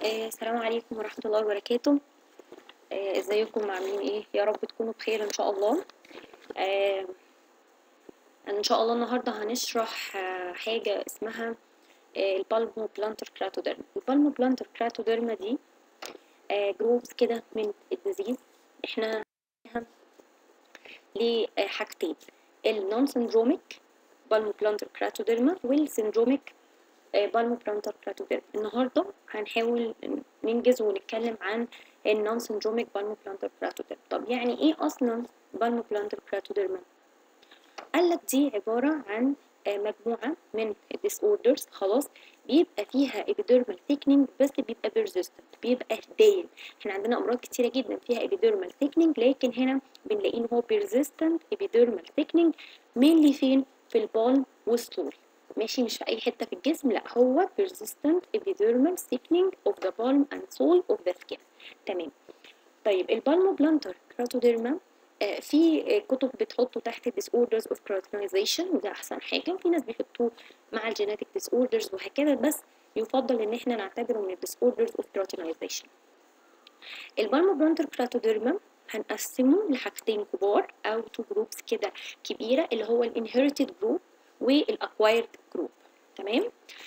آه، السلام عليكم ورحمة الله وبركاته آه، ازيكم عاملين ايه يا رب تكونوا بخير ان شاء الله آه، ان شاء الله النهاردة هنشرح آه، حاجة اسمها البالمو بلانتر كراتوديرما البالمو بلانتر كراتوديرما دي جروبس كده من الديزيز احنا لحاجتين النون سندروميك بالمو بلانتر كراتوديرما والسندروميك بالمو بلانتر كراتوديرما النهارده هنحاول ننجز ونتكلم عن النون سندروميك بالمو بلانتر كراتوديرما طب يعني ايه اصلا بالمو بلانتر كراتوديرما قال لك دي عباره عن مجموعه من الديس اوردرز خلاص بيبقى فيها epidermal thickening بس بيبقى persistent بيبقى دايم احنا عندنا امراض كتيره جدا فيها epidermal thickening لكن هنا بنلاقيه ان هو persistent epidermal thickening mainly فين في البالم والسول ماشي مش في اي حته في الجسم لا هو persistent epidermal thickening of the palm and sole of the skin تمام طيب البالمو بلانتر كراتوديرما آه في آه كتب بتحطه تحت disorders of keratinization وده احسن حاجه وفي ناس بيحطوه مع الجينيتك disorders وهكذا بس يفضل ان احنا نعتبره من disorders of keratinization البالمو بلانتر كراتوديرما هنقسمه لحاجتين كبار او تو جروبس كده كبيره اللي هو الانهيرتد جروب والاكوايرد جروب تمام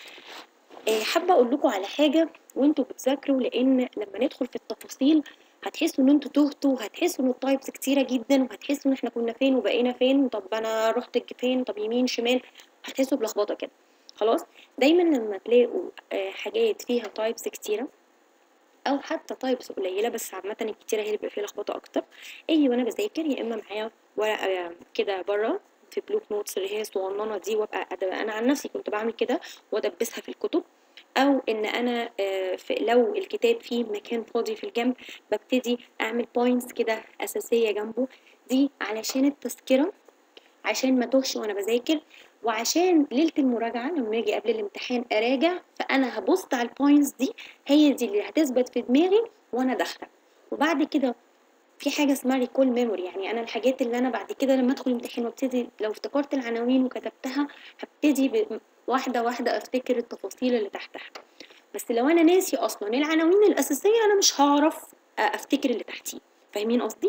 آه حابه اقول لكم على حاجه وانتوا بتذاكروا لان لما ندخل في التفاصيل هتحسوا ان انتوا تهتوا هتحسوا ان التايبس كتيره جدا وهتحسوا ان احنا كنا فين وبقينا فين طب انا رحت فين طب يمين شمال هتحسوا بلخبطه كده خلاص دايما لما تلاقوا آه حاجات فيها تايبس كتيره او حتى تايبس قليله بس عامه الكتيره هي اللي بيبقى فيها لخبطه اكتر اجي وانا بذاكر يا اما معايا ورقه كده بره في بلوك نوتس اللي هي الصغننه دي وابقى انا عن نفسي كنت بعمل كده وادبسها في الكتب او ان انا في لو الكتاب فيه مكان فاضي في الجنب ببتدي اعمل بوينتس كده اساسيه جنبه دي علشان التذكره عشان ما توهش وانا بذاكر وعشان ليله المراجعه لما اجي قبل الامتحان اراجع فانا هبص على البوينتس دي هي دي اللي هتثبت في دماغي وانا داخله وبعد كده في حاجه اسمها ريكول ميموري يعني انا الحاجات اللي انا بعد كده لما ادخل الامتحان وابتدي لو افتكرت العناوين وكتبتها هبتدي واحده واحده افتكر التفاصيل اللي تحتها بس لو انا ناسي اصلا العناوين الاساسيه انا مش هعرف افتكر اللي تحتيه فاهمين قصدي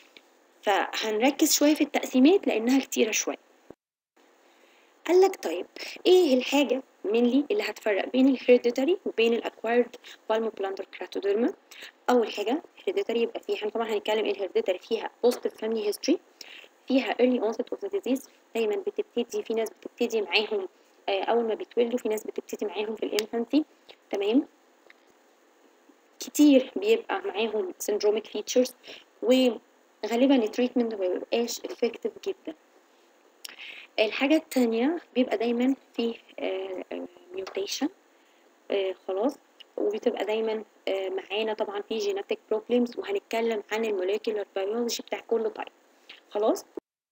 فهنركز شويه في التقسيمات لانها كتيره شويه قال لك طيب ايه الحاجه منلي اللي هتفرق بين الهيريديتاري وبين الاكوايرد بالمو بلانتر كراتوديرما اول حاجه هيريديتاري يبقى فيها طبعا هنتكلم ايه الهيريديتاري فيها بوزيتيف فاميلي هيستوري فيها early onset of the disease دايما بتبتدي في ناس بتبتدي معاهم اول ما بيتولدوا في ناس بتبتدي معاهم في الانفانسي تمام كتير بيبقى معاهم syndromic features وغالبا التريتمنت ما بيبقاش effective جدا الحاجة التانية بيبقى دايما في ميوتيشن خلاص وبتبقى دايما معانا طبعا في جيناتيك بروبلمز وهنتكلم عن الموليكولار بيولوجي بتاع كل تايب خلاص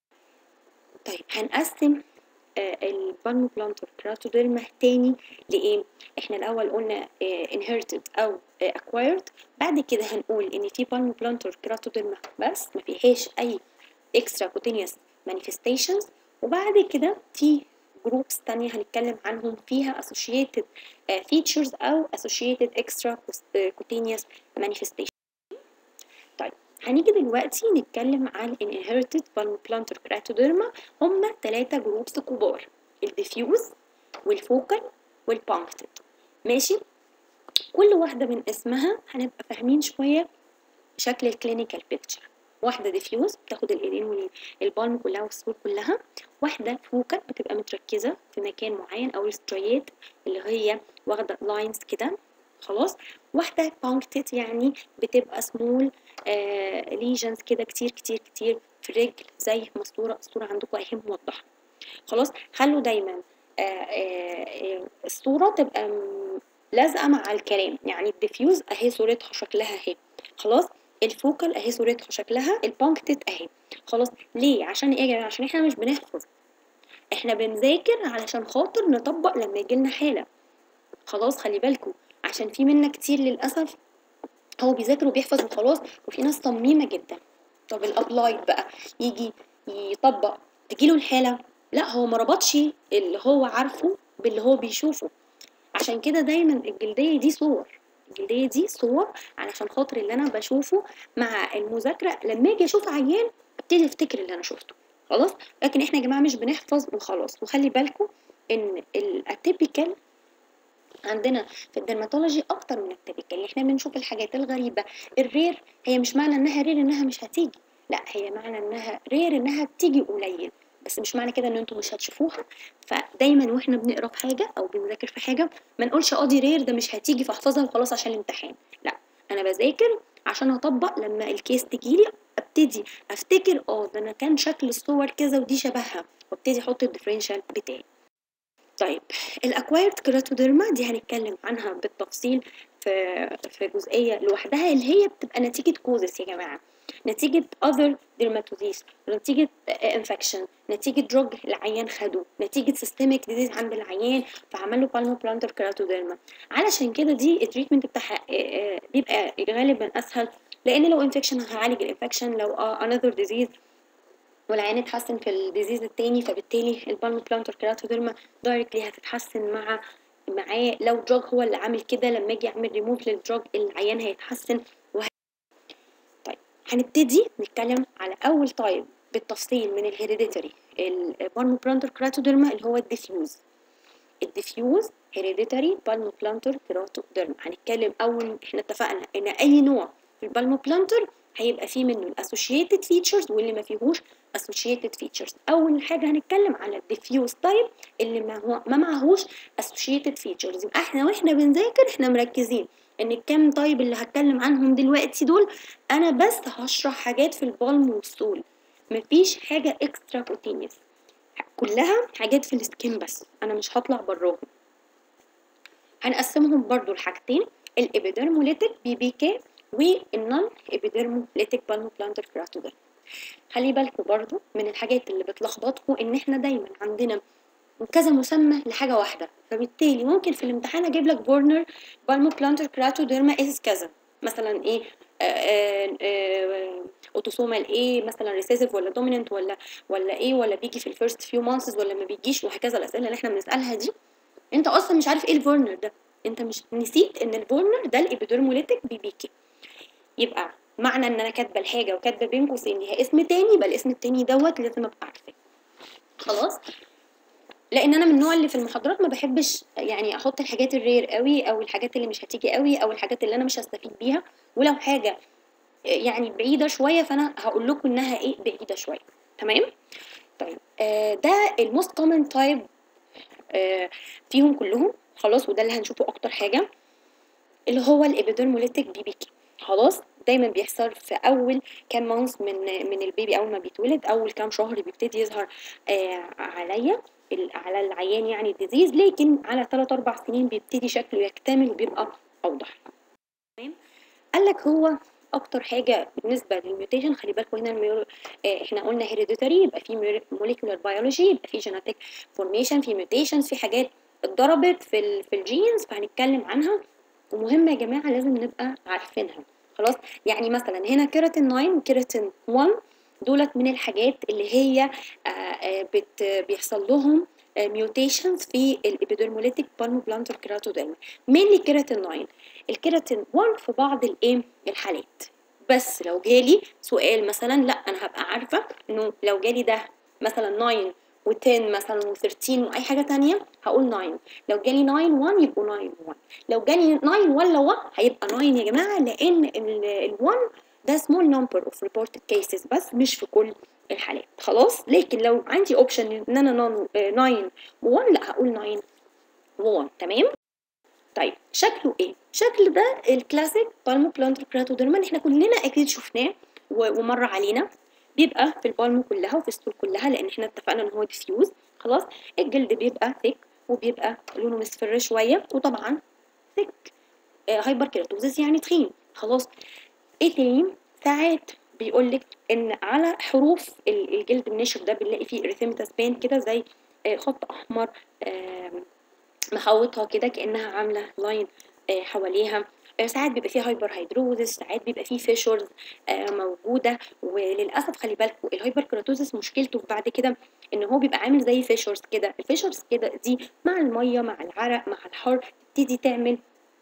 طيب هنقسم البالمو بلانتر كراتوديرما تاني لايه احنا الاول قلنا inherited او acquired بعد كده هنقول ان في بالمو بلانتر كراتوديرما بس ما فيهاش اي extra cutaneous manifestations وبعد كده في جروبس تانية هنتكلم عنهم فيها associated features أو associated extra cutaneous manifestation طيب هنيجي دلوقتي نتكلم عن inherited palmoplantar keratoderma هما تلاتة جروبس كبار الديفيوز والفوكال والبانكتد ماشي كل واحدة من اسمها هنبقى فاهمين شوية شكل الكلينيكال بيكتشر واحدة ديفيوز بتاخد الايدين والبالم كلها والصور كلها واحدة فوكال بتبقى متركزة في مكان معين أو الستريات اللي هي واخدة لاينز كده خلاص واحدة بانكتد يعني بتبقى سمول آه ليجنز كده كتير كتير كتير في الرجل زي ما الصورة الصورة عندكم اهي موضحة خلاص خلوا دايما آه آه الصورة تبقى لازقة مع الكلام يعني الديفيوز اهي صورتها شكلها اهي خلاص الفوكال اهي صورتها شكلها البانكتد اهي خلاص ليه عشان ايه عشان احنا مش بنحفظ احنا بنذاكر علشان خاطر نطبق لما يجيلنا حاله خلاص خلي بالكم عشان في منا كتير للاسف هو بيذاكر وبيحفظ وخلاص وفي ناس صميمه جدا طب الابلايد بقى يجي يطبق تجيله الحاله لا هو ما ربطش اللي هو عارفه باللي هو بيشوفه عشان كده دايما الجلديه دي صور الجلديه دي صور علشان خاطر اللي انا بشوفه مع المذاكره لما اجي اشوف عيان ابتدي افتكر اللي انا شفته خلاص لكن احنا يا جماعه مش بنحفظ وخلاص وخلي بالكم ان الاتيبيكال عندنا في الدرماتولوجي اكتر من التيبيكال احنا بنشوف الحاجات الغريبه الرير هي مش معنى انها رير انها مش هتيجي لا هي معنى انها رير انها بتيجي قليل بس مش معنى كده ان انتوا مش هتشوفوها فدايما واحنا بنقرا في حاجه او بنذاكر في حاجه ما نقولش اه دي رير ده مش هتيجي فاحفظها وخلاص عشان الامتحان لا انا بذاكر عشان اطبق لما الكيس تجيلي ابتدي افتكر اه ده انا كان شكل الصور كذا ودي شبهها وابتدي احط الديفرنشال بتاعي طيب الاكوايرد كيراتوديرما دي هنتكلم عنها بالتفصيل في في جزئيه لوحدها اللي هي بتبقى نتيجه كوزس يا جماعه نتيجه other dermatosis نتيجه infection نتيجه دروج العيان خده نتيجه systemic disease عند العيان فعمل له بالمو بلانتر كيراتوديرما علشان كده دي التريتمنت بتاعها بيبقى غالبا اسهل لان لو انفكشن هعالج الانفكشن لو another disease والعيان اتحسن في الديزيز التاني فبالتالي البالمو بلانتر كيراتوديرما دايركتلي هتتحسن مع معاه لو دراج هو اللي عامل كده لما اجي اعمل ريموف للدراج العيان هيتحسن وه... طيب هنبتدي نتكلم على اول تايب بالتفصيل من الهيريديتري البالمو بلانتر كيراتوديرما اللي هو الديفيوز الديفيوز هيريديتري بالمو بلانتر كيراتوديرما هنتكلم اول احنا اتفقنا ان اي نوع في البالمو بلانتر هيبقى فيه منه الاسوشيتد فيتشرز واللي ما فيهوش اسوشيتد فيتشرز اول حاجه هنتكلم على الديفيوز تايب اللي ما هو ما معهوش اسوشيتد فيتشرز يبقى احنا واحنا بنذاكر احنا مركزين ان الكام تايب اللي هتكلم عنهم دلوقتي دول انا بس هشرح حاجات في البالم والسول مفيش حاجه اكسترا كوتينيوس كلها حاجات في السكين بس انا مش هطلع براهم هنقسمهم برضو لحاجتين الابيدرموليتيك بي بي كي والنون ابيدرموليتيك بالمو بلانتر كيراتوديرم خلي بالكم برضو من الحاجات اللي بتلخبطكم ان احنا دايما عندنا كذا مسمى لحاجه واحده فبالتالي ممكن في الامتحان اجيب لك بورنر بالمو بلانتر كيراتوديرما از كذا مثلا ايه اوتوسومال ايه مثلا ريسيسيف ولا دوميننت ولا ولا ايه ولا بيجي في الفيرست فيو مانثز ولا ما بيجيش وهكذا الاسئله اللي احنا بنسالها دي انت اصلا مش عارف ايه البورنر ده انت مش نسيت ان البورنر ده الابيدرموليتيك بي بي كي يبقى معنى ان انا كاتبه الحاجه وكاتبه بين قوسين ليها اسم تاني يبقى الاسم التاني دوت لازم ابقى عارفاه خلاص لان انا من النوع اللي في المحاضرات ما بحبش يعني احط الحاجات الرير قوي او الحاجات اللي مش هتيجي قوي او الحاجات اللي انا مش هستفيد بيها ولو حاجه يعني بعيده شويه فانا هقول لكم انها ايه بعيده شويه تمام طيب آه ده الموست كومن تايب آه فيهم كلهم خلاص وده اللي هنشوفه اكتر حاجه اللي هو الابيدرموليتيك بي بي كي خلاص دايما بيحصل في اول كام مانث من من البيبي اول ما بيتولد اول كام شهر بيبتدي يظهر آه عليا على العيان يعني الديزيز لكن على 3 4 سنين بيبتدي شكله يكتمل وبيبقى اوضح تمام قال لك هو اكتر حاجه بالنسبه للميوتيشن خلي بالكم هنا الميور... آه احنا قلنا هيريديتري يبقى في موليكولار بيولوجي يبقى في جينيتك فورميشن في ميوتيشنز في حاجات اتضربت في ال في الجينز فهنتكلم عنها ومهمه يا جماعه لازم نبقى عارفينها خلاص يعني مثلا هنا كيراتين 9 وكيراتين 1 دولت من الحاجات اللي هي بت بيحصل لهم ميوتيشنز في الابيدرموليتيك بالمو بلانتر كيراتوديرما مين كيراتين 9 الكيراتين 1 في بعض الايه الحالات بس لو جالي سؤال مثلا لا انا هبقى عارفه انه لو جالي ده مثلا 9 و10 مثلا و13 واي حاجه تانية هقول 9 لو جالي 9 1 يبقوا 9 1 لو جالي 9 ولا 1 هيبقى 9 يا جماعه لان ال1 ده small number of reported cases بس مش في كل الحالات خلاص لكن لو عندي اوبشن ان انا 9 و1 لا هقول 9 و1 تمام طيب شكله ايه شكل ده الكلاسيك بالمو بلانتر كراتوديرما احنا كلنا اكيد شفناه ومر علينا بيبقى في البالمو كلها وفي الستول كلها لان احنا اتفقنا ان هو ديفيوز خلاص الجلد بيبقى ثيك وبيبقى لونه مصفر شويه وطبعا ثيك آه هايبر كيراتوزيس يعني تخين خلاص ايه تاني ساعات بيقول لك ان على حروف الجلد الناشف ده بنلاقي فيه اريثيمتاس بين كده زي آه خط احمر آه محوطها كده كانها عامله لاين حواليها ساعات بيبقى فيه هايبر هيدروزس ساعات بيبقى فيه فيشرز موجوده وللاسف خلي بالكم الهايبر كيراتوزس مشكلته بعد كده ان هو بيبقى عامل زي فيشرز كده الفيشرز كده دي مع الميه مع العرق مع الحر تبتدي تعمل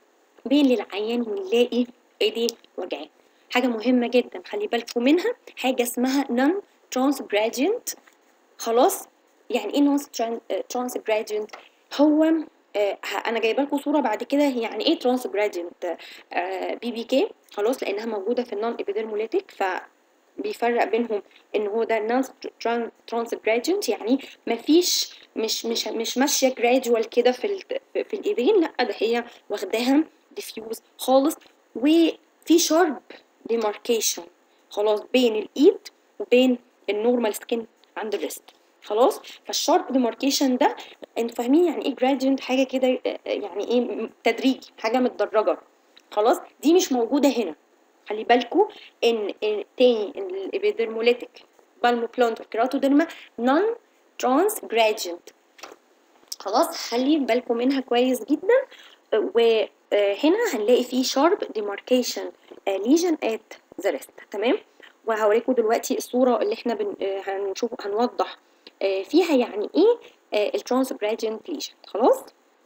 بين للعيان ونلاقي ايديه وجعاه حاجه مهمه جدا خلي بالكم منها حاجه اسمها نون ترانس جرادينت خلاص يعني ايه نون ترانس جرادينت هو آه انا جايبه لكم صوره بعد كده يعني ايه ترانس جرادينت بي بي كي خلاص لانها موجوده في النون ابيدرموليتيك ف بيفرق بينهم ان هو ده نون ترانس جرادينت يعني مفيش مش مش مش ماشيه جرادوال كده في ال في الايدين لا ده هي واخداها ديفيوز خالص وفي شارب ديماركيشن خلاص بين الايد وبين النورمال سكين عند الريست خلاص فالشارب ديماركيشن ده انتوا فاهمين يعني ايه جرادينت حاجه كده يعني ايه تدريجي حاجه متدرجه خلاص دي مش موجوده هنا خلي بالكم ان تاني الابيدرموليتيك بالموبلانتر كراتوديرما نون ترانس جرادينت خلاص خلي بالكم منها كويس جدا وهنا هنلاقي فيه شارب ديماركيشن ليجن ات ذا ريست تمام وهوريكم دلوقتي الصوره اللي احنا بن... هنشوف هنوضح فيها يعني ايه الترانس جرادينت ليجن خلاص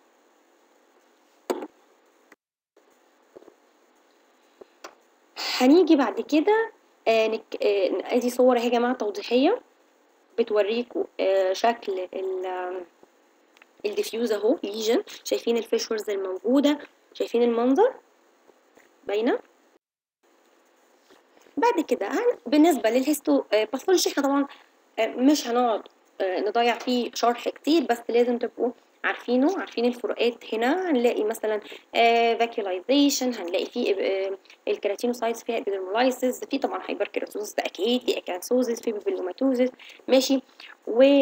هنيجي بعد كده آه نك... آه ادي صور اهي يا جماعه توضيحيه بتوريكم آه شكل الديفيوز اهو ليجن شايفين الفيشرز الموجوده شايفين المنظر باينه بعد كده بالنسبه للهيستو باثولوجي احنا طبعا مش هنقعد نضيع فيه شرح كتير بس لازم تبقوا عارفينه عارفين الفروقات هنا هنلاقي مثلا فاكيولايزيشن هنلاقي فيه الكيراتينوسايتس فيها ابيدرمولايسيس في طبعا هايبر كيراتوزيس ده اكيد في اكانسوزيس في بيبيلوماتوزيس ماشي و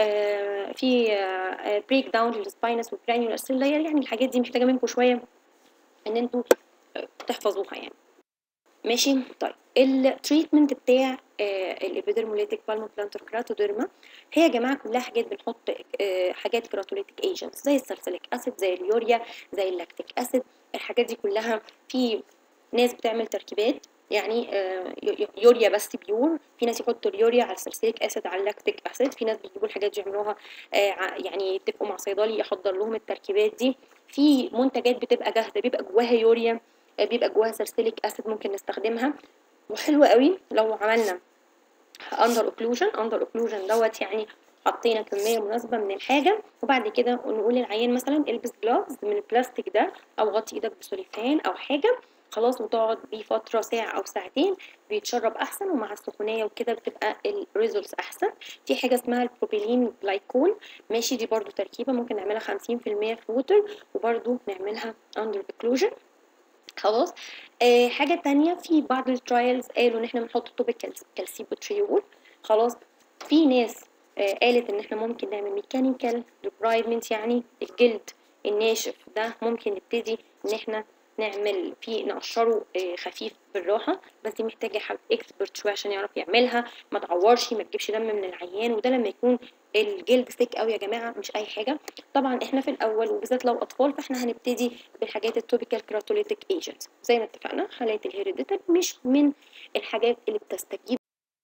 في بريك داون للسباينس والجرانيولار سيل لاير يعني الحاجات دي محتاجه منكم شويه ان انتوا تحفظوها يعني ماشي طيب التريتمنت بتاع الابيدرموليتيك بالموبلانتر كراتوديرما هي يا جماعه كلها حاجات بنحط آه حاجات كراتوليتيك ايجنتس زي السلسليك اسيد زي اليوريا زي اللاكتيك اسيد الحاجات دي كلها في ناس بتعمل تركيبات يعني آه يوريا بس بيور في ناس يحطوا اليوريا على السلسليك اسيد على اللاكتيك اسيد في ناس بيجيبوا الحاجات دي يعملوها آه يعني يتفقوا مع صيدلي يحضر لهم التركيبات دي في منتجات بتبقى جاهزه بيبقى جواها يوريا بيبقى جواها سلسليك اسيد ممكن نستخدمها وحلوة قوي لو عملنا اندر اوكلوجن اندر اوكلوجن دوت يعني حطينا كميه مناسبه من الحاجه وبعد كده نقول للعيان مثلا البس جلافز من البلاستيك ده او غطي ايدك بسوليفان او حاجه خلاص وتقعد بيه فتره ساعه او ساعتين بيتشرب احسن ومع السخونيه وكده بتبقى الريزلتس احسن في حاجه اسمها البروبيلين جلايكول ماشي دي برضو تركيبه ممكن نعملها 50% في ووتر وبرضو نعملها اندر اوكلوجن خلاص آه حاجة تانية في بعض الترايلز قالوا ان احنا بنحط توبيك كالسيبوتريول خلاص في ناس آه قالت ان احنا ممكن نعمل ميكانيكال ديبرايفمنت يعني الجلد الناشف ده ممكن نبتدي ان احنا نعمل فيه نقشره آه خفيف بالراحه بس دي محتاجه حد اكسبرت شويه عشان يعرف يعملها ما تعورش ما تجيبش دم من العيان وده لما يكون الجلد ثيك قوي يا جماعه مش اي حاجه طبعا احنا في الاول وبالذات لو اطفال فاحنا هنبتدي بالحاجات التوبيكال كراتوليتيك ايجنت زي ما اتفقنا حالات الهيريديتال مش من الحاجات اللي بتستجيب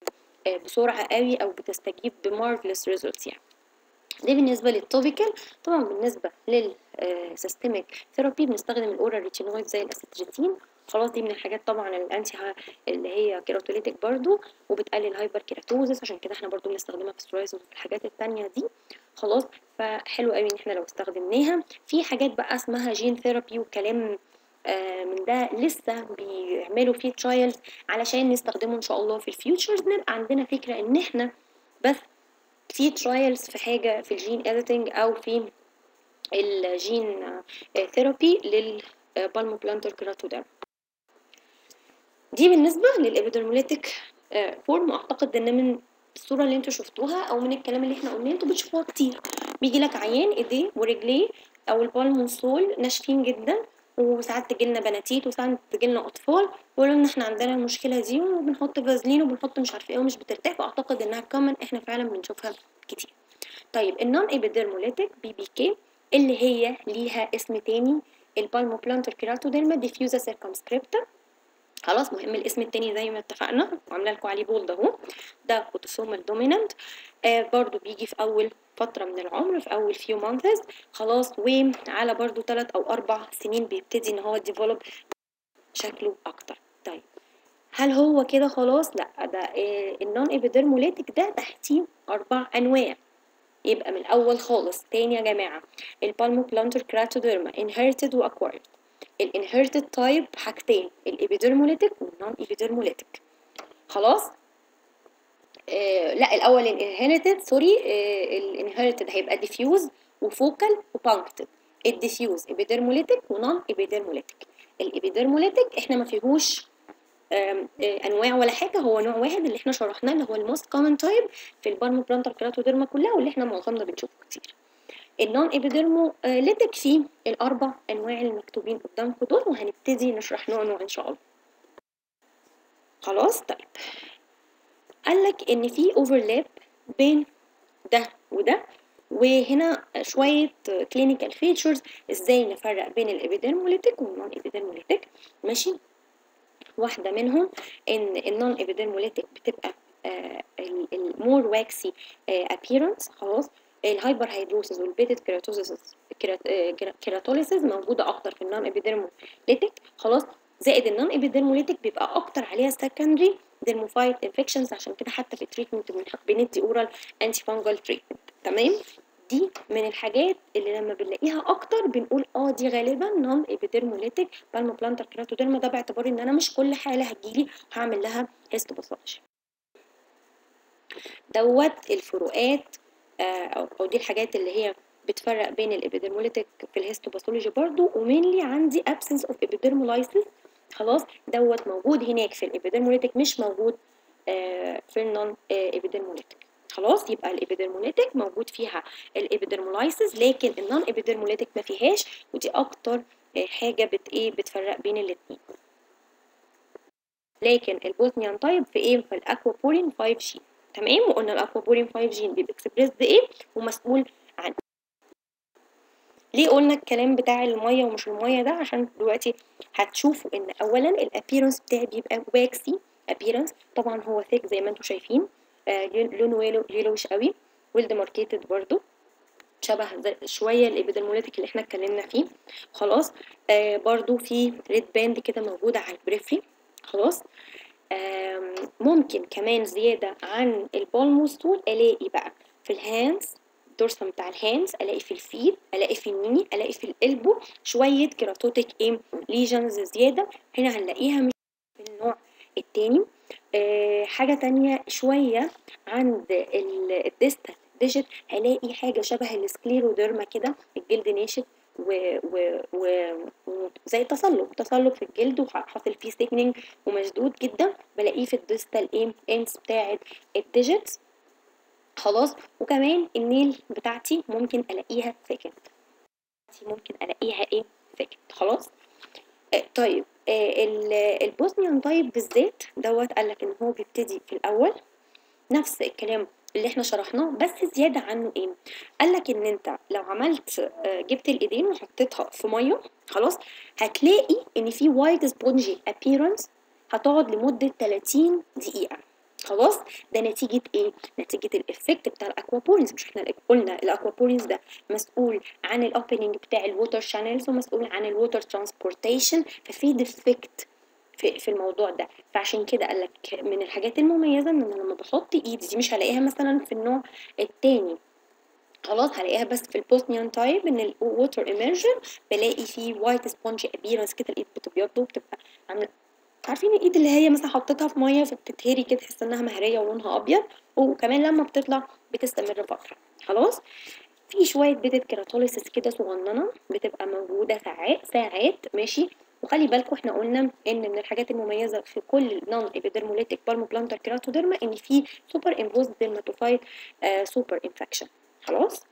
بسرعه قوي او بتستجيب بمارفلس ريزلتس يعني دي بالنسبه للتوبيكال طبعا بالنسبه للسيستميك ثيرابي بنستخدم الاورال ريتينويد زي الاسيتريتين خلاص دي من الحاجات طبعا الانتي اللي هي كيراتوليتيك برضو وبتقلل هايبر كيراتوزس عشان كده احنا برضو بنستخدمها في السورايز وفي الحاجات التانية دي خلاص فحلو قوي ان احنا لو استخدمناها في حاجات بقى اسمها جين ثيرابي وكلام آه من ده لسه بيعملوا فيه ترايلز علشان نستخدمه ان شاء الله في الفيوتشرز نبقى عندنا فكره ان احنا بس في ترايلز في حاجه في الجين اديتنج او في الجين ثيرابي للبالموبلانتر كراتوديرم دي بالنسبه للابيدرموليتيك فورم اعتقد ان من الصوره اللي انتوا شفتوها او من الكلام اللي احنا قلناه انتوا بتشوفوها كتير بيجي لك عيان ايديه ورجليه او البالم والسول ناشفين جدا وساعات تجيلنا بناتيت وساعات تجيلنا اطفال ويقولوا لنا احنا عندنا المشكله دي وبنحط فازلين وبنحط مش عارفه ايه ومش بترتاح واعتقد انها كومن احنا فعلا بنشوفها كتير طيب النون ايبيدرموليتيك بي بي كي اللي هي ليها اسم تاني البالموبلانتر كيراتوديرما ديفيوزا سيركمسكريبتا خلاص مهم الاسم التاني زي ما اتفقنا وعامله لكم عليه بولد اهو ده اوتوسومال دومينانت آه برضو بيجي في اول فترة من العمر في أول few months خلاص وعلى برضو تلات أو أربع سنين بيبتدي إن هو develop شكله أكتر طيب هل هو كده خلاص؟ لأ ده النون إبيدرموليتك ده تحتيه أربع أنواع يبقى من الأول خالص تاني يا جماعة البالمو بلانتر كراتوديرما inherited و acquired الانهيرتد تايب حاجتين الإبيدرموليتك والنون إبيدرموليتك خلاص؟ آه لا الأول الانهيرتد سوري آه الانهيرتد هيبقى ديفيوز وفوكال وبانكتد الديفيوز إبيدرموليتك ونون إبيدرموليتك الإبيدرموليتك احنا ما فيهوش انواع ولا حاجه هو نوع واحد اللي احنا شرحناه اللي هو الموست كومن تايب في البالمو بلانتر كراتوديرما كلها واللي احنا معظمنا بنشوفه كتير النون ايبيديرموليتك فيه الاربع انواع المكتوبين قدامكم دول وهنبتدي نشرح نوع نوع ان شاء الله خلاص طيب قال لك ان في اوفرلاب بين ده وده وهنا شوية كلينيكال فيتشرز ازاي نفرق بين الابيديرموليتك والنون ابيديرموليتك ماشي واحدة منهم ان النون ابيديرموليتك بتبقى المور واكسي ابييرنس خلاص الهايبر هيدروسيس والبيتد كيراتوزيس كيراتوليسيس موجودة أكتر في النون ابيديرموليتك خلاص زائد النون ابيديرموليتك بيبقى أكتر عليها سكندري ديرموفايت انفكشنز عشان كده حتى في التريتمنت بندي اورال انتي فانجل تريتمنت تمام دي من الحاجات اللي لما بنلاقيها اكتر بنقول اه دي غالبا نون ابيديرموليتك بالمو بلانتر كراتوديرما ده باعتبار ان انا مش كل حاله هتجيلي هعمل لها هيستوباثولوجي دوت الفروقات آه او دي الحاجات اللي هي بتفرق بين الابيديرموليتك في الهيستوباثولوجي برضو ومينلي عندي absence of epidermolysis خلاص دوت موجود هناك في الابيديرموليتك مش موجود آه في النون ابيديرموليتك خلاص يبقى الابيديرموليتك موجود فيها الابيديرمولايسيس لكن النون ابيديرموليتك ما فيهاش ودي اكتر حاجه بت ايه بتفرق بين الاثنين لكن البوزنيان تايب في ايه في الاكوابورين 5 جين تمام وقلنا الاكوابورين 5 جين بيبقى اكسبريس بايه ومسؤول عن ليه قلنا الكلام بتاع الميه ومش الميه ده عشان دلوقتي هتشوفوا ان اولا الابيرنس بتاعي بيبقى واكسي ابيرنس طبعا هو ثيك زي ما انتم شايفين آه لونه يلوش قوي ويل ماركيتد برضو شبه زي شويه الابيدرموليتك اللي احنا اتكلمنا فيه خلاص آه برضو في ريد باند كده موجوده على البريفري خلاص آه ممكن كمان زياده عن البالموس طول الاقي بقى في الهاندز الدورسم بتاع الهاندز الاقي في الفيد الاقي في الني الاقي في القلبو شويه كيراتوتيك ايه ليجنز زياده هنا هنلاقيها مش في النوع التاني أه حاجة تانية شوية عند الديستال ديجيت هلاقي حاجة شبه السكليروديرما كده الجلد ناشف و و و وزي تصلب تصلب في الجلد وحاصل فيه سيكنينج ومشدود جدا بلاقيه في الديستال ايه اندز بتاعت الديجيتس خلاص وكمان النيل بتاعتي ممكن الاقيها سكند ممكن الاقيها ايه سكند خلاص آه طيب آه البوزنيان تايب بالذات دوت قال لك ان هو بيبتدي في الاول نفس الكلام اللي احنا شرحناه بس زياده عنه ايه قال لك ان انت لو عملت آه جبت الايدين وحطيتها في ميه خلاص هتلاقي ان في وايت سبونجي ابييرنس هتقعد لمده 30 دقيقه خلاص ده نتيجة ايه؟ نتيجة الافكت بتاع الاكوابورينز مش احنا قلنا الاكوابورينز ده مسؤول عن الاوبننج بتاع الووتر شانلز ومسؤول عن الووتر ترانسبورتيشن ففي ديفكت في, في الموضوع ده فعشان كده قال لك من الحاجات المميزة ان انا لما بحط ايدي دي مش هلاقيها مثلا في النوع التاني خلاص هلاقيها بس في البوستنيان تايب ان الووتر ايمرجن بلاقي فيه وايت سبونجي ابيرنس كده الايد بتبيض وبتبقى عامله عارفين الايد اللي هي مثلا حطيتها في ميه فبتتهري كده تحس انها مهريه ولونها ابيض وكمان لما بتطلع بتستمر فتره خلاص في شويه بيتت كيراتوليسيس كده صغننه بتبقى موجوده ساعات ساعات ماشي وخلي بالكم احنا قلنا ان من الحاجات المميزه في كل نون ايبيدرموليتيك بالمو بلانتر كيراتوديرما ان في سوبر امبوزد ديرماتوفايت آه سوبر انفكشن خلاص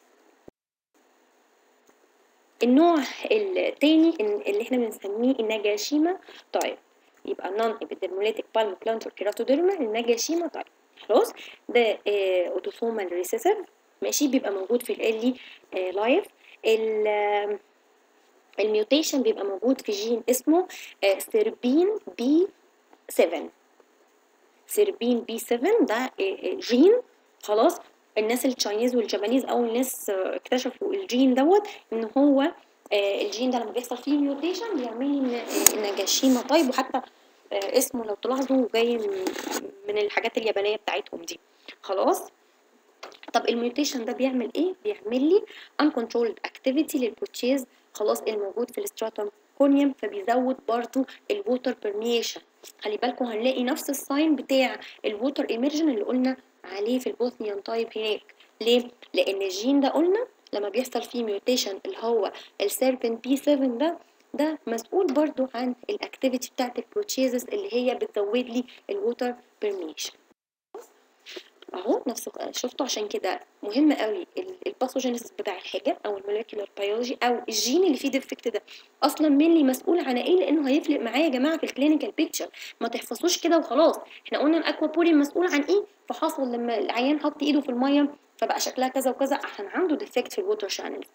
النوع التاني اللي احنا بنسميه الناجاشيما تايب يبقى نون ايبيدرموليتيك بالمو بلانتر كيراتوديرما الناجاشيما تايب خلاص ده اه اوتوسومال ريسيسيف ماشي بيبقى موجود في الالي اه لايف الميوتيشن بيبقى موجود في جين اسمه اه سيربين بي 7 سيربين بي 7 ده جين خلاص الناس التشاينيز والجابانيز اول ناس آه، اكتشفوا الجين دوت ان هو آه، الجين ده لما بيحصل فيه ميوتيشن بيعمل لي ناجاشيما طيب وحتى آه، اسمه لو تلاحظوا جاي من- من الحاجات اليابانيه بتاعتهم دي خلاص طب الميوتيشن ده بيعمل ايه بيعمل لي uncontrolled activity للبروتيز خلاص الموجود في الستراتوم كونيوم فبيزود برضو الووتر permeation خلي بالكم هنلاقي نفس الساين بتاع الووتر ايمرجن اللي قلنا عليه في البوثنيان تايب هناك ليه لان الجين ده قلنا لما بيحصل فيه ميوتيشن اللي هو السيربن بي 7 ده ده مسؤول برضو عن الاكتيفيتي بتاعت البروتيزز اللي هي بتزود لي الووتر permeation اهو نفس شفتوا عشان كده مهم قوي الباثوجينيسيس بتاع الحاجه او الموليكيولار بيولوجي او الجين اللي فيه ديفكت ده اصلا مين اللي مسؤول عن ايه لانه هيفرق معايا يا جماعه في الكلينيكال بيكتشر ما تحفظوش كده وخلاص احنا قلنا الاكوابورين مسؤول عن ايه فحصل لما العيان حط ايده في الميه فبقى شكلها كذا وكذا عشان عنده ديفكت في الووتر شانلز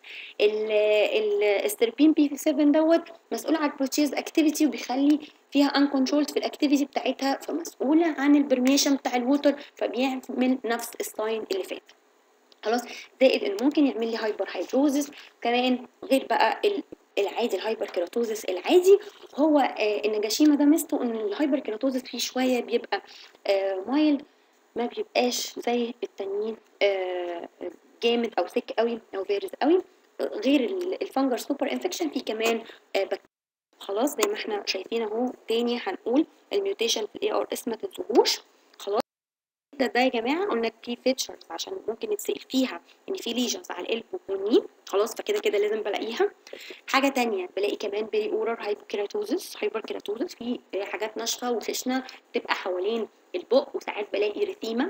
الستربين بي 7 دوت مسؤول عن البروتيز اكتيفيتي وبيخلي فيها انكونترولد في الاكتيفيتي بتاعتها فمسؤوله عن البرميشن بتاع الووتر فبيعمل نفس الساين اللي فات خلاص زائد انه ممكن يعمل لي هايبر هيدروزس كمان غير بقى ال- العادي الهايبر كيراتوزس العادي هو آه النجاشيما ده ميزته ان الهايبر كيراتوزس فيه شويه بيبقى آه مايلد ما بيبقاش زي التانيين آه جامد او ثيك قوي او فيرز قوي غير ال- الفنجر سوبر انفكشن فيه كمان آه بك- خلاص زي ما احنا شايفين اهو تاني هنقول الميوتيشن في الاي ار اس ما تنسوهوش خلاص ده ده يا جماعه قلنا كي فيتشرز عشان ممكن يتسال فيها ان في ليجنز على القلب والني خلاص فكده كده لازم بلاقيها حاجه تانية بلاقي كمان بري اورال هايبوكيراتوزس هايبر كيراتوزس في حاجات ناشفه وخشنه بتبقى حوالين البق وساعات بلاقي ريثيما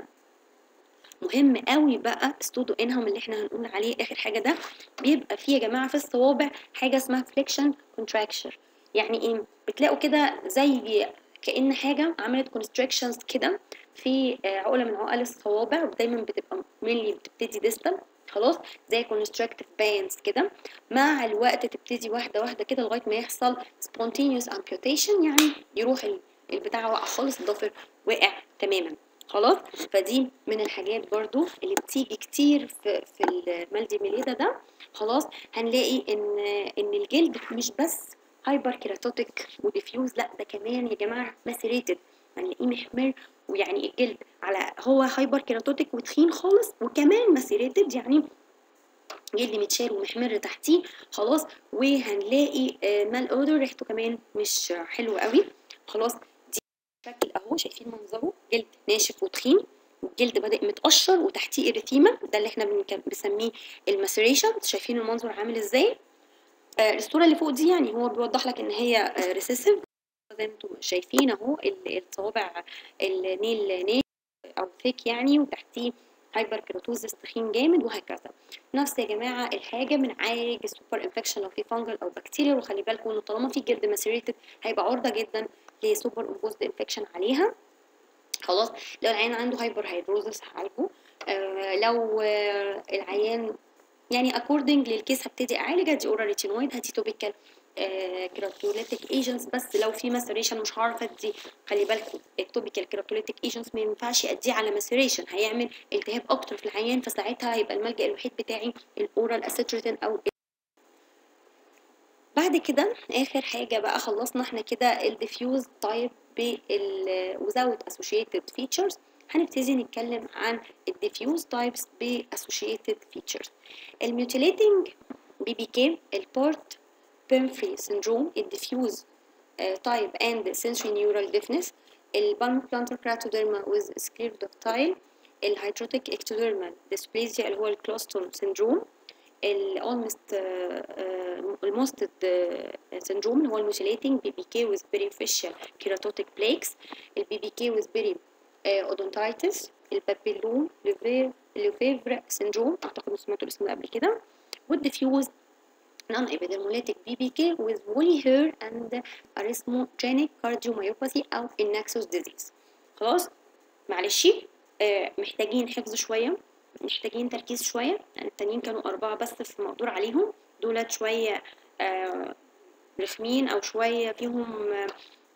مهم قوي بقى ستودو انهم اللي احنا هنقول عليه اخر حاجه ده بيبقى فيه يا جماعه في الصوابع حاجه اسمها فليكشن كونتراكشر يعني ايه بتلاقوا كده زي كأن حاجة عملت كونستراكشنز كده في آه، عقلة من عقل الصوابع ودايما بتبقى مينلي بتبتدي ديستال خلاص زي كونستراكتيف بانز كده مع الوقت تبتدي واحدة واحدة كده لغاية ما يحصل spontaneous amputation يعني يروح ال- البتاع وقع خالص الضفر وقع تماما خلاص فدي من الحاجات برضو اللي بتيجي كتير في في المالدي ميليدا ده خلاص هنلاقي ان ان الجلد مش بس هايبر كيراتوتيك وديفيوز لا ده كمان يا جماعه ماسيريتد هنلاقيه محمر ويعني الجلد على هو هايبر كيراتوتيك وتخين خالص وكمان ماسيريتد يعني جلد متشال ومحمر تحتيه خلاص وهنلاقي آه، مال اودر ريحته كمان مش حلوه قوي خلاص دي شكل اهو شايفين منظره جلد ناشف وتخين الجلد بادئ متقشر وتحتيه اريثيما ده اللي احنا بنك- بنسميه الماسيريشن شايفين المنظر عامل ازاي آه، الصوره اللي فوق دي يعني هو بيوضح لك ان هي ريسيسيف زي ما انتم شايفين اهو ال- الصوابع النيل نيل او ثيك يعني وتحتيه هايبر كيراتوزس تخين جامد وهكذا نفس يا جماعه الحاجه بنعالج السوبر انفكشن لو في فانجل او بكتيريا وخلي بالكم انه طالما في جلد ماسيريتد هيبقى عرضه جدا لسوبر امبوزد انفكشن عليها خلاص لو العيان عنده هايبر هيدروزس هعالجه آه لو آه العيان يعني اكوردنج للكيس هبتدي اعالج ادي اورال ريتينويد هدي توبيكال كيراتوليتيك ايجنتس بس لو في ماسيريشن مش هعرف ادي خلي بالكم التوبيكال كيراتوليتيك ايجنتس ما ينفعش اديه على ماسيريشن هيعمل التهاب اكتر في العيان فساعتها هيبقى الملجا الوحيد بتاعي الاورال اسيتريتين او بعد كده اخر حاجه بقى خلصنا احنا كده الديفيوز تايب بال without associated features هنبتدي نتكلم عن الديفيوز تايبس ب associated features الميوتيليتنج بي بي كي البورت بيمفري سيندروم الديفيوز تايب اند sensory neural deafness البالموبلانتر كراتوديرما with scleroductile الهيدروتيك ectodermal dysplasia اللي هو الكلوستون سيندروم الالمست الموستد سيندروم اللي هو الميوتيليتنج بي بي كي with periphyseal keratotic plaques البي بي كي with peri اودونتايتس البابيلون لوفيفر سيندروم اعتقد إن سمعتوا الاسم ده قبل كده والديفيوز non epidermolytic BBK with woolly hair and arrhythmogenic cardiomyopathy أو النكسوس disease خلاص معلش آه محتاجين حفظ شوية محتاجين تركيز شوية يعني التانيين كانوا أربعة بس في مقدور عليهم دولت شوية آه رخمين أو شوية فيهم آه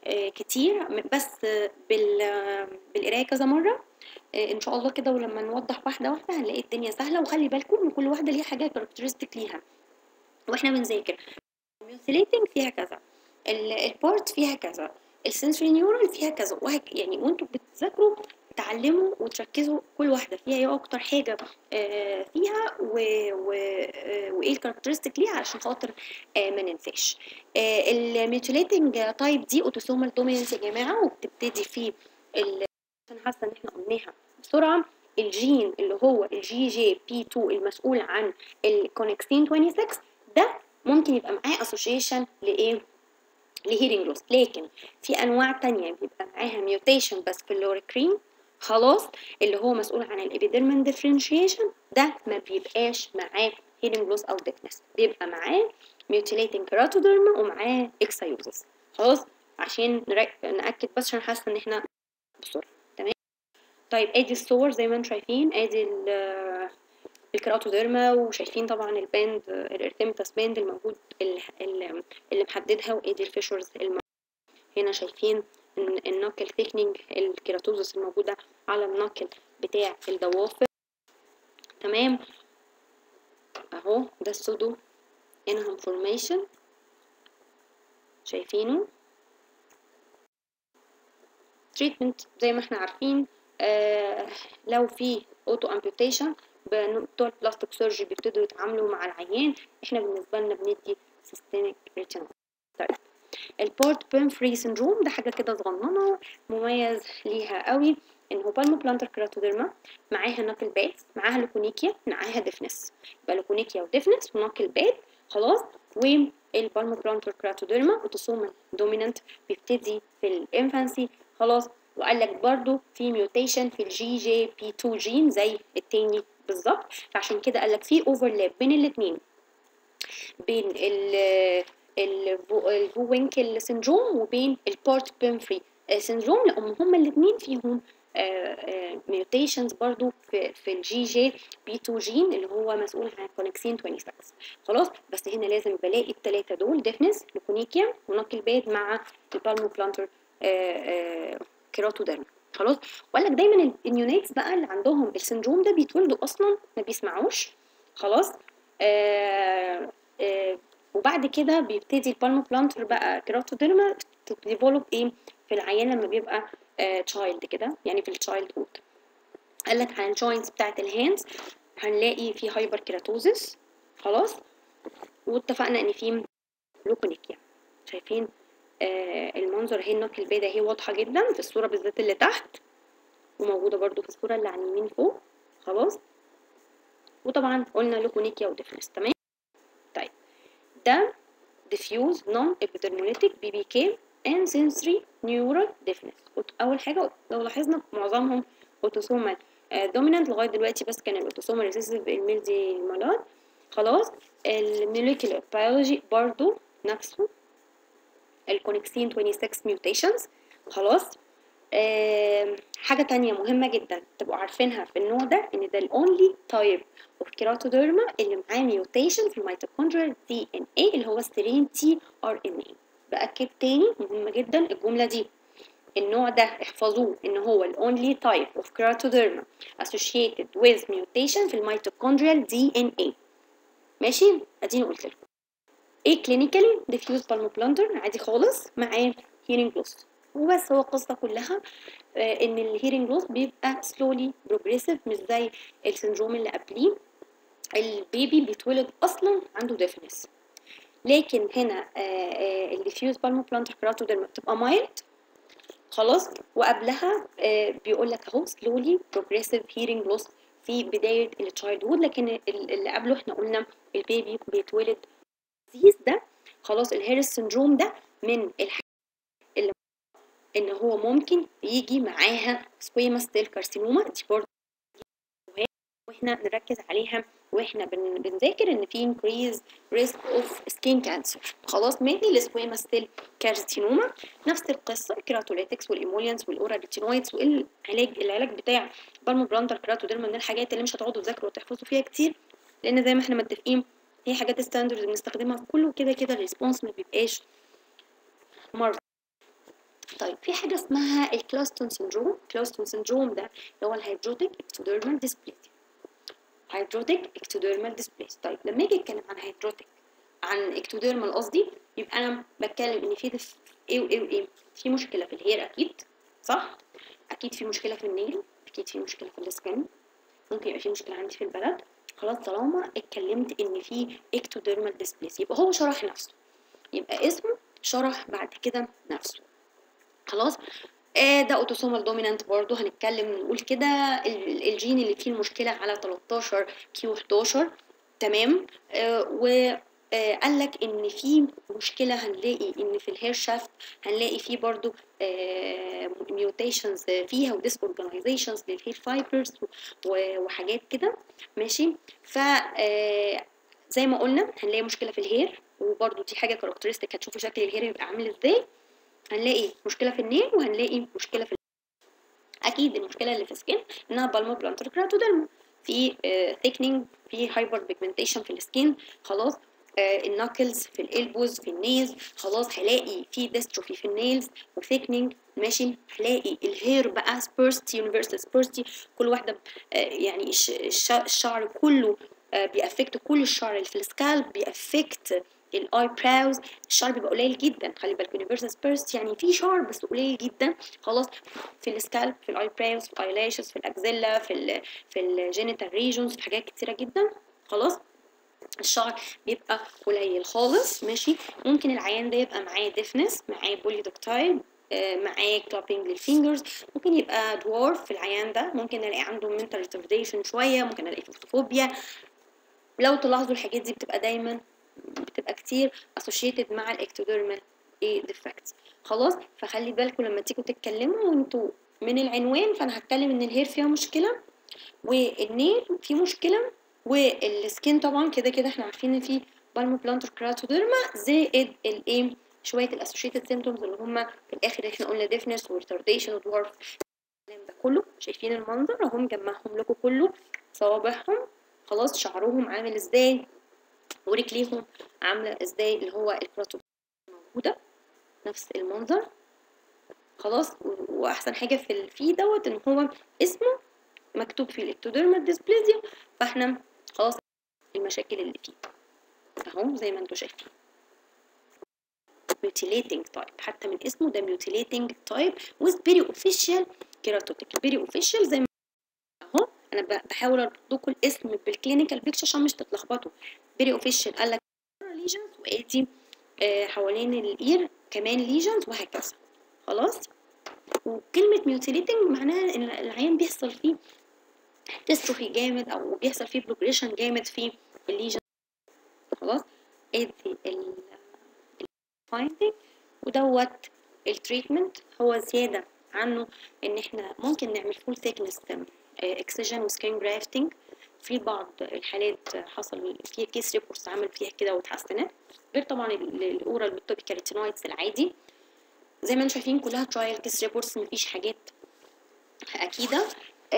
آه، كتير م- بس آه، بال آه، بالقرايه كذا مره آه، ان شاء الله كده ولما نوضح واحده واحده هنلاقي الدنيا سهله وخلي بالكم ان كل واحده ليها حاجه كاركترستيك ليها واحنا بنذاكر الميوثيليتنج فيها كذا البارت فيها كذا السنسوري نيورال فيها كذا وهك يعني وانتوا بتذاكروا تعلموا وتركزوا كل واحده فيها ايه اكتر حاجه آه، فيها و- و- آه، وايه الكاركترستيك ليها علشان خاطر آه، ما ننساش الميوتيليتنج تايب دي اوتوسومال دوميننس يا جماعه وبتبتدي في ال- عشان حاسه ان احنا قلناها بسرعه الجين اللي هو الجي جي بي 2 المسؤول عن الكونكسين 26 ده ممكن يبقى معاه اسوشيشن لايه لهيرنج لوس لكن في انواع تانية بيبقى معاها ميوتيشن بس في اللوريكرين خلاص اللي هو مسؤول عن الابيديرمال ديفرنشيشن ده ما بيبقاش معاه هيرنج لوس او ديفنس بيبقى معاه ميوتيليتنج كيراتوديرما ومعاه اكسايوزس خلاص عشان نرك- ناكد بس عشان حاسه ان احنا بسرعه تمام طيب ادي الصور زي ما انتم شايفين ادي ال- الكراتوديرما وشايفين طبعا الباند الارتيمتاس باند الموجود ال- ال- اللي محددها وادي الفيشرز الموجود هنا شايفين ان النكل ثيكنينج الكيراتوزس الموجوده على النكل بتاع الضوافر تمام اهو ده السودو انهم فورميشن شايفينه تريتمنت زي ما احنا عارفين آه لو في اوتو امبيوتيشن بتوع البلاستيك سيرجي بيبتدوا يتعاملوا مع العيان احنا بالنسبه لنا بندي سيستميك ريتينال طيب البورت بين فري سيندروم ده حاجه كده صغننه مميز ليها قوي ان هو بالمو بلانتر كراتوديرما معاها ناكل باد معاها لوكونيكيا معاها ديفنس يبقى لوكونيكيا وديفنس وناكل باد خلاص والبالمو بلانتر كراتوديرما اوتوسومال دومينانت بيبتدي في الانفانسي خلاص وقال لك برضو في ميوتيشن في الجي جي بي 2 جين زي التاني بالظبط فعشان كده قال لك في اوفرلاب بين الاثنين بين ال الفوينكل سيندروم وبين البورت بيمفري سيندروم لان هما الاثنين فيهم ميوتيشنز برضو في في الجي جي بي 2 جين اللي هو مسؤول عن كونكسين 26 خلاص بس هنا لازم بلاقي الثلاثه دول ديفنس لوكونيكيا ونقل باد مع البالمو بلانتر كيراتوديرم خلاص وقال لك دايما النيونيتس بقى اللي عندهم السندروم ده بيتولدوا اصلا ما بيسمعوش خلاص آه آه وبعد كده بيبتدي البالمو بلانتر بقى كيراتوديرما تديفلوب ايه في العيان لما بيبقى تشايلد كده يعني في التشايلد هود قال لك عن الجوينتس بتاعت الهاندز هنلاقي في هايبر كيراتوزس خلاص واتفقنا ان في لوكونيكيا شايفين آه المنظر هي النقل البيضاء هي واضحه جدا في الصوره بالذات اللي تحت وموجوده برضو في الصوره اللي على اليمين فوق خلاص وطبعا قلنا لوكونيكيا وديفنس تمام طيب ده diffuse non-epidermolytic BBK and sensory neural deafness اول حاجه لو لاحظنا معظمهم اوتوسومال دومينانت لغايه دلوقتي بس كان الاوتوسومال ريسيسيف الميلزي المالات خلاص الموليكولار بيولوجي برضو نفسه الكونكسين 26 ميوتيشنز خلاص آه حاجة تانية مهمة جدا تبقوا عارفينها في النوع ده ان ده الاونلي تايب اوف كيراتوديرما اللي معاه ميوتيشن في الميتوكوندريال دي ان اي اللي هو ستيرين تي ار ان اي باكد تاني مهمة جدا الجملة دي النوع ده احفظوه ان هو الاونلي تايب اوف كيراتوديرما associated with mutation في الميتوكوندريال دي ان اي ماشي اديني قلت لكم ايه كلينيكالي ديفيوز بالموبلانتر عادي خالص معاه هيرنج لوس وبس هو القصه كلها آه ان الهيرنج لوس بيبقى سلولي بروجريسيف مش زي السندروم اللي قبليه البيبي بيتولد اصلا عنده ديفنس لكن هنا الديفيوز بالموبلانتر كراتوديرما بتبقى مايلد خلاص وقبلها آه بيقول لك اهو سلولي بروجريسيف هيرنج لوس في بدايه التشايلد هود لكن اللي قبله احنا قلنا البيبي بيتولد الديزيز ده خلاص الهيرس سندروم ده من الحاجات اللي ان هو ممكن يجي معاها سكويما ستيل كارسينوما دي برضه واحنا نركز عليها واحنا بن بنذاكر ان في increase risk of skin cancer خلاص mainly السكويما ستيل كارسينوما نفس القصه الكراتوليتكس والايموليانس والاورال ريتينويدز والعلاج العلاج بتاع بالمو بلانتر كراتوديرما من الحاجات اللي مش هتقعدوا تذاكروا وتحفظوا فيها كتير لان زي ما احنا متفقين هي حاجات ستاندرد بنستخدمها في كله كده كده الريسبونس ما بيبقاش مرض طيب في حاجه اسمها الكلاستون سندروم الكلاستون سندروم ده اللي هو الهيدروتيك اكتوديرمال ديسبليزيا هيدروتيك اكتوديرمال ديسبليزيا طيب لما اجي اتكلم عن هيدروتيك عن اكتوديرمال قصدي يبقى انا بتكلم ان في دف... ايه وايه وايه في مشكله في الهير اكيد صح اكيد في مشكله في النيل اكيد في مشكله في السكن ممكن يبقى في مشكله عندي في البلد خلاص طالما اتكلمت ان في اكتوديرمال ديسبليس يبقى هو شرح نفسه يبقى اسمه شرح بعد كده نفسه خلاص آه ده اوتوسومال دومينانت برضو هنتكلم نقول كده الجين اللي فيه المشكله على 13 كيو 11 تمام آه و آه قال لك ان في مشكله هنلاقي ان في الهير شافت هنلاقي فيه برضو آه ميوتيشنز فيها وديس اورجانيزيشنز للهير فايبرز وحاجات كده ماشي ف آه زي ما قلنا هنلاقي مشكله في الهير وبرضو دي حاجه كاركترستيك هتشوفوا شكل الهير يبقى عامل ازاي هنلاقي مشكله في النيل وهنلاقي مشكله في اكيد المشكله اللي في السكين انها بالمو بلانتر كراتوديرما في ثيكنينج في هايبر بيجمنتيشن في السكين خلاص الناكلز في الالبوز في النيز خلاص هلاقي في ديستروفي في النيلز وثيكنينج ماشي هلاقي الهير بقى سبيرستي يونيفرسال سبيرستي كل واحده يعني الشعر كله بيأفكت كل الشعر اللي في السكالب بيأفكت الاي براوز الشعر بيبقى قليل جدا خلي بالك يونيفرسال سبيرست يعني في شعر بس قليل جدا خلاص في السكالب في الاي براوز في الاي لاشز في الاكزيلا في ال في الجينيتال ريجونز في حاجات كتيره جدا خلاص الشعر بيبقى قليل خالص ماشي ممكن العيان ده يبقى معاه ديفنس معاه بولي دوكتايل آه معاه كلابينج للفينجرز ممكن يبقى دوارف في العيان ده ممكن الاقي عنده منتال ريتارديشن شويه ممكن الاقي فوتوفوبيا لو تلاحظوا الحاجات دي بتبقى دايما بتبقى كتير associated مع الاكتوديرمال ايه ديفكتس خلاص فخلي بالكم لما تيجوا تتكلموا وانتوا من العنوان فانا هتكلم ان الهير فيها مشكله والنيل فيه مشكله والسكين طبعا كده كده احنا عارفين ان في بالمو بلانتر كراتوديرما زائد الايه شويه الاسوشيتد سيمتومز اللي هم في الاخر احنا قلنا ديفنس وريتارديشن ودوارف الكلام ده كله شايفين المنظر اهو مجمعهم لكم كله صوابعهم خلاص شعرهم عامل ازاي ورجليهم عامله ازاي اللي هو الكراتوديرما موجوده نفس المنظر خلاص واحسن حاجه في في دوت ان هو اسمه مكتوب فيه الاكتوديرمال ديسبليزيا فاحنا خلاص المشاكل اللي فيه اهو زي ما انتم شايفين mutilating type حتى من اسمه ده mutilating type with very official keratotic very official زي ما اهو انا بحاول اربط لكم الاسم بالكلينيكال بيكتشر عشان مش تتلخبطوا very official قال لك ليجنز وادي آه حوالين الاير كمان ليجنز وهكذا خلاص وكلمة ميوتيليتنج معناها ان العيان بيحصل فيه ديستروفي جامد او بيحصل فيه بروجريشن جامد في الليجن خلاص ادي الفايندنج ودوت التريتمنت هو زيادة عنه ان احنا ممكن نعمل فول ثيكنس اكسجين وسكين جرافتنج في بعض الحالات حصل فيها كيس ريبورتس عمل فيها كده واتحسنت غير طبعا الاورال والتوبيكال ريتينويدز العادي زي ما انتم شايفين كلها ترايل كيس ريبورتس مفيش حاجات اكيده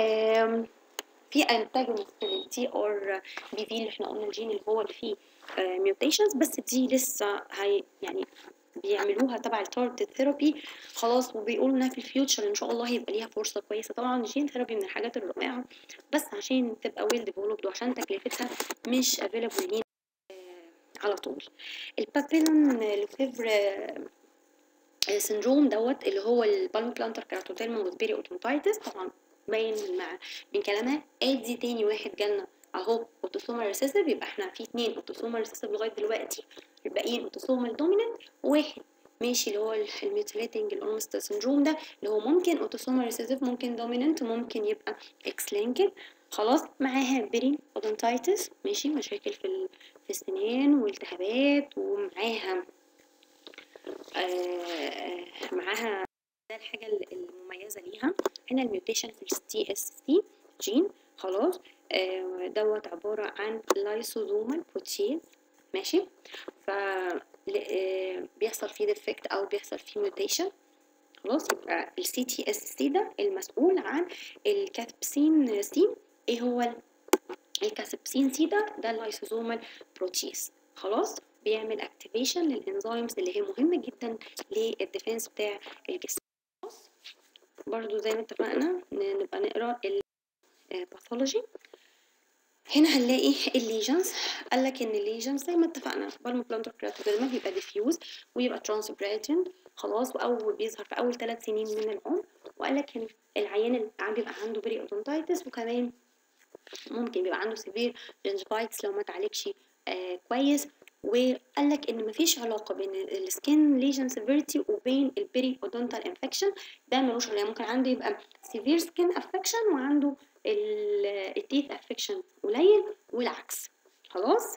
في انتاجونست للتي ار بي في اللي احنا قلنا الجين اللي هو اللي فيه ميوتيشنز بس دي لسه هي يعني بيعملوها تبع التارجت ثيرابي خلاص وبيقولوا انها في الفيوتشر ان شاء الله هيبقى ليها فرصه كويسه طبعا الجين ثيرابي من الحاجات الرائعه بس عشان تبقى ويل ديفلوبد وعشان تكلفتها مش افيلابل لينا على طول البابيلون لوفيفر سندروم دوت اللي هو البالم بلانتر كراتوتيرما وسبيري اوتوماتايتس طبعا باين مع من كلامها ادي تاني واحد جالنا اهو اوتوسومال ريسيسيف يبقى احنا في اتنين اوتوسومال ريسيسيف لغايه دلوقتي الباقيين اوتوسومال دوميننت واحد ماشي اللي هو الميوتيليتنج الاولمست سندروم ده اللي هو ممكن اوتوسومال ريسيسيف ممكن دوميننت ممكن يبقى اكس لينكد خلاص معاها بيرين اودنتايتس ماشي مشاكل في في السنان والتهابات ومعاها آه معاها ده الحاجه المميزه ليها هنا الميوتيشن في التي اس سي جين خلاص آه دوت عباره عن لايسوزومال بروتيز ماشي ف بيحصل فيه ديفكت او بيحصل فيه ميوتيشن خلاص يبقى السي تي اس سي ده المسؤول عن الكاتبسين سي ايه هو الكاسبسين سي ده ده اللايسوزومال بروتيز خلاص بيعمل اكتيفيشن للانزيمز اللي هي مهمه جدا للديفنس بتاع الجسم برضو زي ما اتفقنا نبقى نقرا الباثولوجي هنا هنلاقي الليجنز قال لك ان الليجنز زي ما اتفقنا بالموبلانتر كراتوديرما بيبقى ديفيوز ويبقى ترانسبريتنت خلاص واول بيظهر في اول ثلاث سنين من العمر وقال لك ان العيان اللي بيبقى عنده بري اودونتايتس وكمان ممكن بيبقى عنده سيفير جنجفايتس لو ما اتعالجش آه كويس وقال لك ان مفيش علاقه بين السكين ليجن سيفيريتي وبين البيري اودونتال انفكشن ده ملوش علاقه ممكن عنده يبقى سيفير سكين افكشن وعنده التيث افكشن قليل والعكس خلاص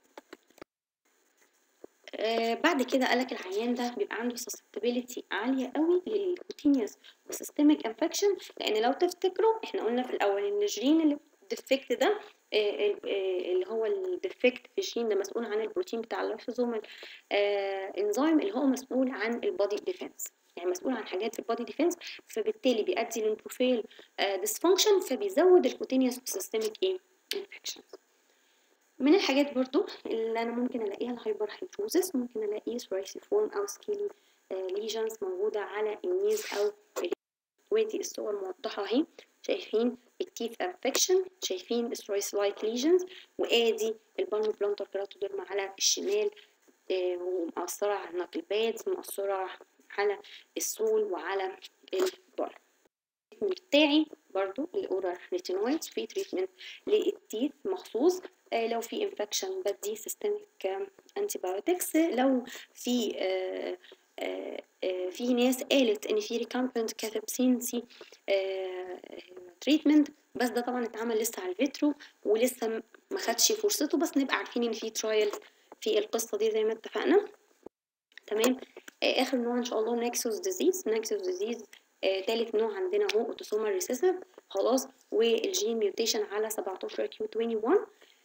آه بعد كده قالك العيان ده بيبقى عنده susceptibility عالية قوي للكوتينيوس وسيستميك انفكشن لان لو تفتكروا احنا قلنا في الاول ان الجين اللي الديفكت ده آه اللي هو الديفكت في الجين ده مسؤول عن البروتين بتاع اللايسوزومال آه انزيم اللي هو مسؤول عن البادي ديفense يعني مسؤول عن حاجات في البادي ديفense فبالتالي بيؤدي للبروفيل ديسفانكشن فبيزود الكوتينيوس سيستميك ايه انفكشن من الحاجات برضو اللي انا ممكن الاقيها الهايبر هيدروزس ممكن الاقي ثرايسيفورم او سكيلي ليجنز موجوده على النيز او ودي الصور موضحه اهي شايفين التيث انفكشن شايفين الثرايس لايك ليجنز وادي البالمو بلانتر كراتوديرما على الشمال آه ومأثرة على النقل بادز مأثرة على السول وعلى البر بتاعي برضو الاورال ريتينويدز في تريتمنت للتيث مخصوص آه لو في انفكشن بدي سيستميك انتي بايوتكس لو في آه آه في ناس قالت ان في ريكامبنت كاتبسينسي تريتمنت بس ده طبعا اتعمل لسه على الفيترو ولسه ما خدش فرصته بس نبقى عارفين ان في ترايل في القصه دي زي ما اتفقنا تمام اخر نوع ان شاء الله نكسوس ديزيز نكسوس ديزيز آه، تالت نوع عندنا هو اوتوسومال ريسيسيف خلاص والجين ميوتيشن على 17 كيو 21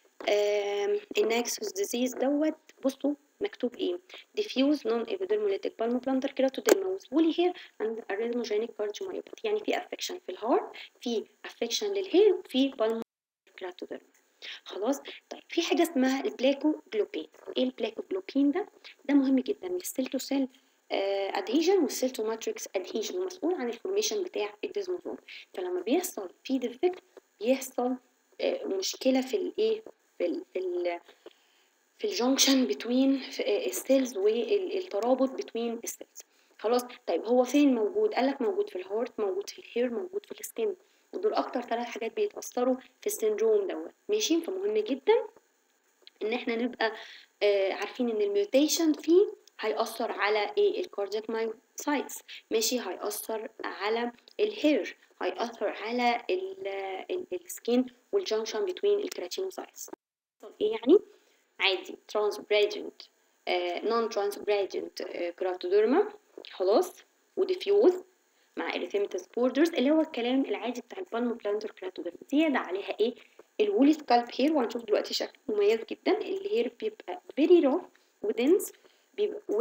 النكسوس ديزيز دوت بصوا مكتوب ايه diffuse non epidermolytic palmoplantar keratoderma with woolly hair and arrhythmogenic cardiomyopathy يعني في affection في الهارت في affection للهير في palmoplantar keratoderma خلاص طيب في حاجه اسمها البلاكو جلوبين ايه البلاكو جلوبين ده ده مهم جدا للسيل تو سيل ادهيجن والسيل تو ماتريكس ادهيجن ومسؤول عن الفورميشن بتاع الديزموزوم فلما بيحصل في ديفكت بيحصل آه مشكله في الايه في ال في ال في الجنكشن بتوين السيلز والترابط بتوين السيلز خلاص طيب هو فين موجود قالك موجود في الهارت موجود في الهير موجود في السكين ودول اكتر ثلاث حاجات بيتاثروا في السندروم دوت ماشي فمهم جدا ان احنا نبقى آه عارفين ان الميوتيشن فيه هيأثر على ايه الكاردياك مايوسايتس ماشي هيأثر على الهير هيأثر على السكين والجنكشن بتوين الكراتينوسايتس ايه يعني عادي ترانسبريدنت نون ترانسبريدنت كراتوديرما خلاص وديفيوز مع اريثيمتس بوردرز اللي هو الكلام العادي بتاع البالمو بلانتر كراتوديرما زياده عليها ايه الولي سكالب هير وهنشوف دلوقتي شكل مميز جدا الهير بيبقى فيري رو ودنس بيبقى و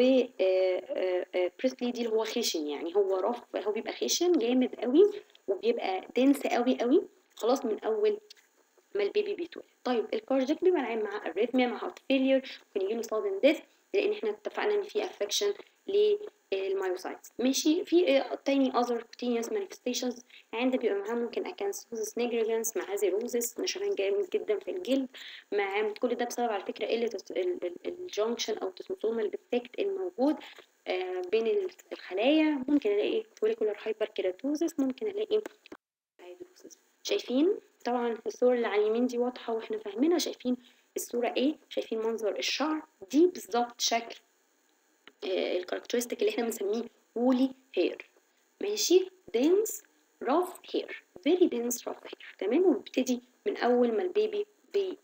بريسلي دي اللي هو خشن يعني هو رف هو بيبقى خشن جامد قوي وبيبقى دنس قوي قوي خلاص من اول ما البيبي بيتولد طيب الكاردياك بيبقى العين مع الريثميا مع هارت فيلير ممكن يجيله سادن ديث لان احنا اتفقنا ان في افكشن للمايوسايتس ماشي في تاني اذر كوتينيوس مانيفستيشنز عند بيبقى معاه ممكن اكانسوزس نيجريجنس مع زيروزس نشران جامد جدا في الجلد مع كل ده بسبب على فكره قله الجنكشن او التسموسومال ديفكت الموجود بين الخلايا ممكن الاقي فوليكولار هايبر كيراتوزس ممكن الاقي هيدروسس شايفين طبعا الصور اللي على اليمين دي واضحه واحنا فاهمينها شايفين الصوره ايه شايفين منظر الشعر دي بالظبط شكل آه الكاركترستيك اللي احنا بنسميه وولي هير ماشي دنس راف هير فيري دنس راف هير تمام وبيبتدي من اول ما البيبي بي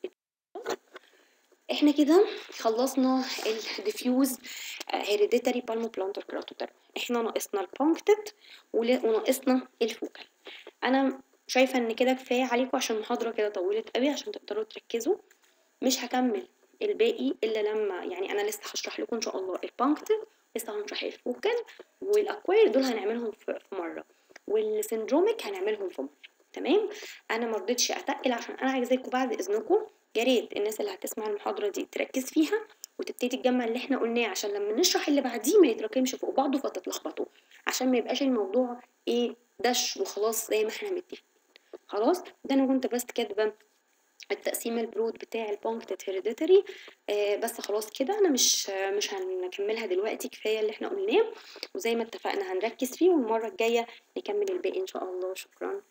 احنا كده خلصنا الديفيوز هيريديتاري بالمو بلانتر كراتوديرما احنا ناقصنا البونكتد وناقصنا الفوكال انا شايفه ان كده كفايه عليكم عشان المحاضره كده طولت قوي عشان تقدروا تركزوا مش هكمل الباقي الا لما يعني انا لسه هشرح لكم ان شاء الله البانكتيف لسه هنشرح الفوكال والاكواير دول هنعملهم في مره والسندروميك هنعملهم في مره تمام انا ما رضيتش اتقل عشان انا عايزاكم بعد اذنكم يا ريت الناس اللي هتسمع المحاضره دي تركز فيها وتبتدي تجمع اللي احنا قلناه عشان لما نشرح اللي بعديه ما يتراكمش فوق بعضه فتتلخبطوا عشان ما يبقاش الموضوع ايه دش وخلاص زي ما احنا متفقين خلاص ده انا كنت بس كاتبه التقسيم البرود بتاع البونكتد هيريديتري آه بس خلاص كده انا مش مش هنكملها دلوقتي كفايه اللي احنا قلناه وزي ما اتفقنا هنركز فيه والمره الجايه نكمل الباقي ان شاء الله شكرا